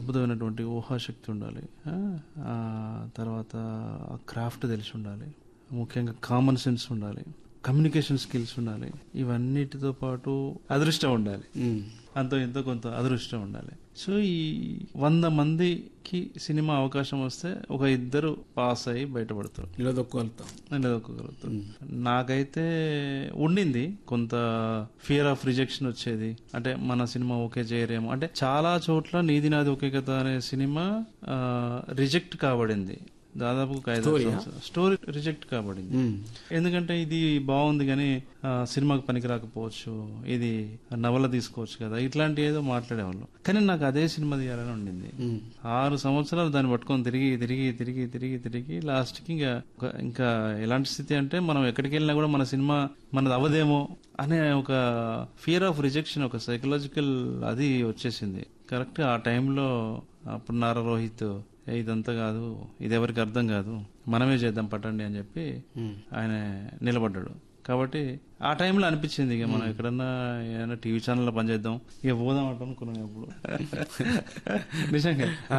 అద్భుతమైనటువంటి ఊహాశక్తి ఉండాలి ఆ, ఆ తర్వాత క్రాఫ్ట్ తెలిసి ఉండాలి ముఖ్యంగా కామన్ సెన్స్ ఉండాలి కమ్యూనికేషన్ స్కిల్స్ ఉండాలి ఇవన్నిటితో పాటు అదృష్టం ఉండాలి ఉమ్. అంతో ఎంతో కొంత అదృష్టం ఉండాలి సో ఈ వంద మందికి సినిమా అవకాశం వస్తే ఒక ఇద్దరు పాస్ అయ్యి బయటపడతారు నిలదొక్కగలుగుతాం నిలదొక్కగలుగుతారు నాకైతే ఉండింది కొంత ఫియర్ ఆఫ్ రిజెక్షన్ వచ్చేది అంటే మన సినిమా ఓకే చేయరేమో అంటే చాలా చోట్ల నీది నాది ఒకే కథ అనే సినిమా రిజెక్ట్ కాబడింది దాదాపు ఒక ఐదు సంవత్సరాలు. స్టోరీ రిజెక్ట్ కాబడింది ఉమ్. ఎందుకంటే ఇది బాగుంది కానీ ఆ, సినిమాకి పనికి రాకపోవచ్చు ఇది నవల తీసుకోవచ్చు కదా ఇట్లాంటి ఏదో మాట్లాడేవాళ్ళు కానీ నాకు అదే సినిమా తీయాలని ఉండింది ఉమ్. ఆరు సంవత్సరాలు దాన్ని పట్టుకొని తిరిగి తిరిగి తిరిగి తిరిగి తిరిగి లాస్ట్ కి ఇంకా ఒక- ఇంకా ఎలాంటి స్థితి అంటే మనం ఎక్కడికి వెళ్ళినా కూడా మన సినిమా మనది అవదేమో అనే ఒక ఫియర్ ఆఫ్ రిజెక్షన్ ఒక సైకలాజికల్ అది వచ్చేసింది కరెక్ట్ ఆ టైంలో అప్పుడు నారా రోహిత్ "ఏ, ఇదంతా కాదు ఇది ఎవరికి అర్థం కాదు మనమే చేద్దాం పట్టండి అని చెప్పి ఉమ్. ఆయన నిలబడ్డాడు కాబట్టి ఆ టైంలో అనిపించింది ఇక మనం ఎక్కడన్నా ఏదైనా టీవీ ఛానల్లో పనిచేద్దాం ఇక పోదాం అంట అనుకున్నాం అప్పుడు నిజంగా ఆ.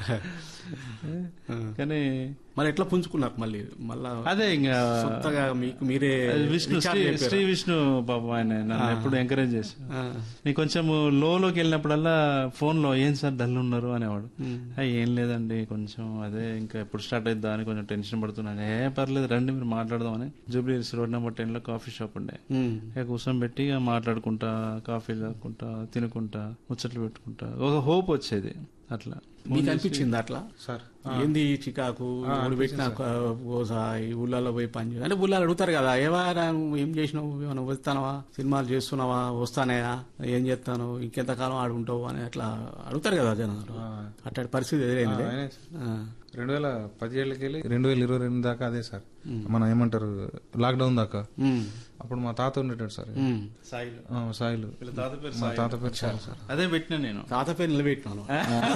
కానీ మరి ఎట్లా పుంజుకున్నారు మళ్ళీ మళ్ళా అదే ఇంకా కొత్తగా మీకు మీరే అది విష్ణు విచారణ శ్రీ చెప్పారా? శ్రీ విష్ణు పాపం ఆయన నన్ను ఎప్పుడు ఎంకరేజ్ చేసి ఆ. నీకు కొంచెం లోలోకి వెళ్ళినప్పుడల్లా ఫోన్ లో ఏం సార్ డల్ ఉన్నారు అనేవాడు ఉమ్. "ఆ, ఏం లేదండి కొంచెం అదే ఇంకా ఎప్పుడు స్టార్ట్ అయిద్దా అని కొంచెం టెన్షన్ పడుతున్నాను ఏ పర్లేదు రండి మీరు మాట్లాడదాం అని Jubilee Hills road number ten లో కాఫీ షాప్ ఉండే ఉమ్. ఇక కూర్చొని పెట్టి ఇక మాట్లాడుకుంటా కాఫీ తాగుకుంటా తినుకుంటా ముచ్చట్లు పెట్టుకుంటా ఒక హోప్ వచ్చేది అట్లా మీకు అనిపించింది అట్లా సార్ ఏంది ఈ చికాకు ఊరు పెట్టిన ఈ ఊళ్ళలో పోయి పని చేయ- అంటే ఊళ్ళో అడుగుతారు కదా ఏవారా నువ్వు ఏం చేసినావు ఏమైనా వస్తానవా సినిమాలు చేస్తున్నావా వస్తానయా ఏం చేస్తాను ఇంకెంతకాలం ఆడుకుంటావు అని అట్లా అడుగుతారు కదా జనాలు అట్లాంటి పరిస్థితి ఎదురైంది ఆయనే రెండు వేల పదిహేళ్ళకి వెళ్ళి రెండు వేల ఇరవై రెండు దాకా అదే సార్ మనం ఏమంటారు లాక్డౌన్ దాకా అప్పుడు మా తాత ఉండేటాడు సార్ సాయిలు ఆ, సాయిలు తాత పేరు మా తాత పేరు సాయిలు సార్ అదే పెట్టినా నేను తాత పేరు నిలబెట్టినాను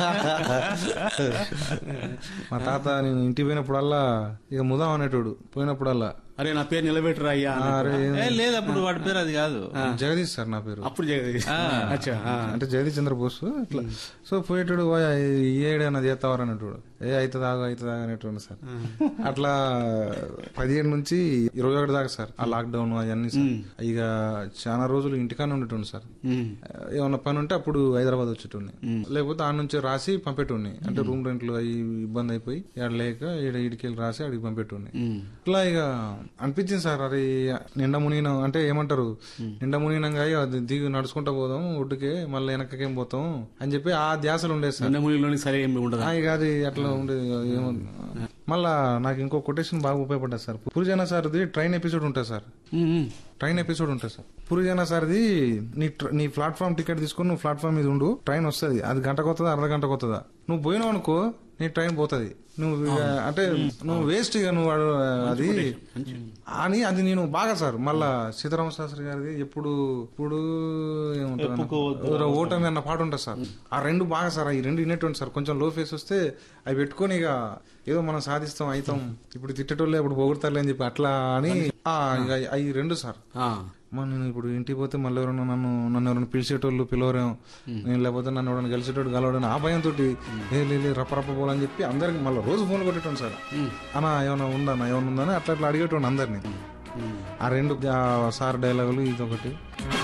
మా తాత నేను ఇంటికి పోయినప్పుడల్లా ఇక ముదాం అనేటోడు పోయినప్పుడల్లా అరే నా పేరు నిలబెట్టరా అయ్యా "ఆ, అరే ఏ, లేదు అప్పుడు వాడి పేరు అది కాదు జగదీష్ సార్ నా పేరు అప్పుడు జగదీష్ అచ్చా ఆ. అంటే జగదీష్ చంద్ర బోస్ ఇట్లా సో పోయేటోడు "ఓయ్, ఈ ఏడైనా చేస్తావారు అనేటోడు ఏ అయితే దాగా అయితే దాగా అనేటోడు సార్ అట్లా పదిహేడు నుంచి ఇరవై ఒకటి దాకా సార్ ఆ లాక్డౌన్ అవన్నీ సార్ ఇక చాలా రోజులు ఇంటికానే ఉండేటోండి సార్ ఉమ్. ఏమన్నా పని ఉంటే అప్పుడు హైదరాబాద్ వచ్చేటోడిని లేకపోతే ఆ నుంచి రాసి పంపేటోడిని అంటే రూమ్ రెంట్లు అవి ఇబ్బంది అయిపోయి ఇక్కడ లేక ఈడ ఇడికెళ్ళి రాసి అడిగి పంపేటోడిని ఉమ్. ఇట్లా ఇక అనిపించింది సార్ అది నిండా మునిగిన అంటే ఏమంటారు నిండా మునిగినంగా అయ్యో అది దిగి నడుచుకుంటా పోదాం ఒడ్డుకే మళ్ళీ వెనకకేం పోతాం అని చెప్పి ఆ ధ్యాసలు ఉండేది సార్ నిండమూలిలోని సరే ఏమి ఉండదు ఆ, ఇక అది అట్లా ఉండేది ఏమో మళ్ళా నాకు ఇంకో కొటేషన్ బాగా ఉపయోగపడ్డది సార్ పురుజన సార్ది ట్రైన్ ఎపిసోడ్ ఉంటుంది సార్ ఉమ్, ఉమ్. ట్రైన్ ఎపిసోడ్ ఉంటుంది సార్ పురుజన సార్ది నీ ట్ర- నీ ప్లాట్ఫామ్ టికెట్ తీసుకొని నువ్వు ప్లాట్ఫామ్ మీద ఉండు ట్రైన్ వస్తుంది అది గంటకు వస్తుందా అర్ధ గంటకు వస్తుందా నువ్వు పోయినావు అనుకో నీ ట్రైన్ పోతుంది నువ్వు ఇక అంటే నువ్వు వేస్ట్ ఇక నువ్వు వాడు అది అని అది నేను బాగా సార్ మళ్ళా సీతారామ శాస్త్రి గారిది ఎప్పుడు ఇప్పుడు ఏముంటుంది ఓటమి అన్న పాట ఉంటుంది సార్ ఆ రెండు బాగా సార్ ఈ రెండు వినేటువంటి సార్ కొంచెం లో ఫేస్ వస్తే అవి పెట్టుకొని ఇక ఏదో మనం సాధిస్తాం అవుతాం ఇప్పుడు తిట్టేటోళ్ళే ఇప్పుడు పొగుడతారులే అని చెప్పి అట్లా అని ఆ, ఇక అవి రెండు సార్ ఆ. మా నేను ఇప్పుడు ఇంటికి పోతే మళ్ళీ ఎవరైనా నన్ను నన్ను ఎవరైనా పిలిచేటోళ్ళు పిలవరేమో నేను లేకపోతే నన్ను ఎవరైనా కలిసేటోడు కలవడని ఆ భయంతో ఏ లేదు రప్ప రప్ప పోలని చెప్పి అందరికి మళ్ళీ రోజు ఫోన్ కొట్టేటోండి సార్ అన్నా ఏమైనా ఉందా అన్న ఏమైనా ఉందని అట్లా అట్లా అడిగేటోండి అందరినీ ఆ రెండు ఆ సార్ డైలాగులు ఇది ఒకటి